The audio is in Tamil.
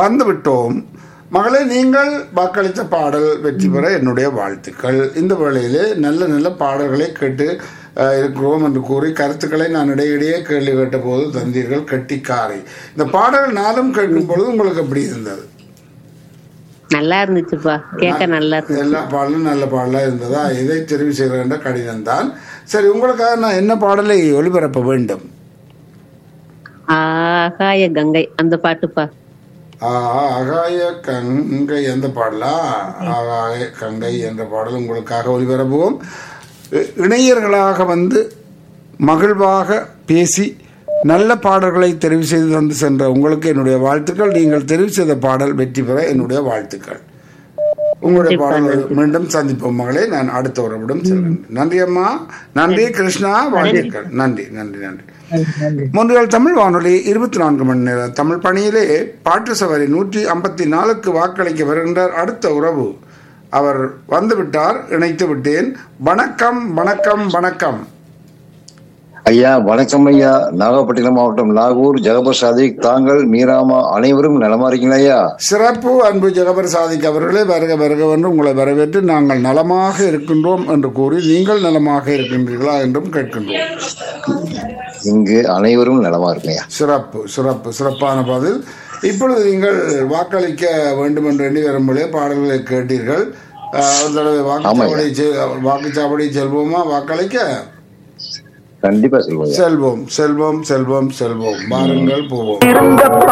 வந்து விட்டோம் மகளே நீங்கள் வாக்களித்த பாடல் வெற்றி பெற என்னுடைய வாழ்த்துக்கள் இந்த வேளையிலே நல்ல நல்ல பாடல்களை கேட்டு அஹ், இருக்கிறோம் என்று கூறி கருத்துக்களை நான் இடையிடையே கேள்வி கேட்ட போது தந்தீர்கள் கெட்டிக்காரை இந்த பாடல் நாளும் கேட்கும் பொழுது உங்களுக்கு எப்படி இருந்தது நல்லா இருந்துச்சுப்பா கேட்க நல்லா இருந்துச்சு எல்லா பாடலும் நல்ல பாடலாக இருந்ததா இதை தெரிவு செய்ய வேண்ட கடிதம் தான் சரி உங்களுக்காக நான் என்ன பாடலை ஒளிபரப்ப வேண்டும் ஆகாய கங்கை அந்த பாட்டுப்பா ஆ, ஆகாய கங்கை எந்த பாடலா ஆகாய கங்கை என்ற பாடல் உங்களுக்காக ஒளிபரப்புவோம் இ- இணையர்களாக வந்து மகிழ்வாக பேசி நல்ல பாடல்களை தெரிவு செய்து தந்து சென்ற உங்களுக்கு என்னுடைய வாழ்த்துக்கள் நீங்கள் தெரிவு செய்த பாடல் வெற்றி பெற என்னுடைய வாழ்த்துக்கள் உங்களுடைய பாடல் மீண்டும் சந்திப்போம் மகளே நான் அடுத்த உறவிடம் செல்கிறேன் நன்றி அம்மா நன்றி கிருஷ்ணா வாழ்த்துக்கள் நன்றி நன்றி நன்றி முன்றியல் தமிழ் வானொலி இருபத்தி நான்கு மணி நேர தமிழ் பணியிலே பாட்டு சவாரி நூற்றி ஐம்பத்தி நாலுக்கு வாக்களிக்க வருகின்றார் அடுத்த உறவு அவர் வந்துவிட்டார் இணைத்து விட்டேன் வணக்கம் வணக்கம் வணக்கம் ஐயா வணக்கம் ஐயா நாகப்பட்டினம் மாவட்டம் நாகூர் ஜெகபர் சாதிக் தாங்கள் மீராமா அனைவரும் நலமா இருக்கீங்களா ஐயா சிறப்பு அன்பு ஜெகபர் சாதிக் அவர்களே வருக வருக என்று உங்களை வரவேற்று நாங்கள் நலமாக இருக்கின்றோம் என்று கூறி நீங்கள் நலமாக இருக்கின்றீர்களா என்றும் கேட்கின்றோம் இங்கு அனைவரும் நலமா இருக்குங்க சிறப்பு சிறப்பு சிறப்பான பதில் இப்பொழுது நீங்கள் வாக்களிக்க வேண்டும் என்று எண்ணி வரும்போதே பாடல்களை கேட்டீர்கள் அஹ், ஒரு தடவை வாக்குச்சாவடி செ- வாக்குச்சாவடி செல்வோமா வாக்களிக்க கண்டிப்பா சொல்லுங்க செல்வோம் செல்வோம் செல்வோம் செல்வோம் வாருங்கள் போவோம்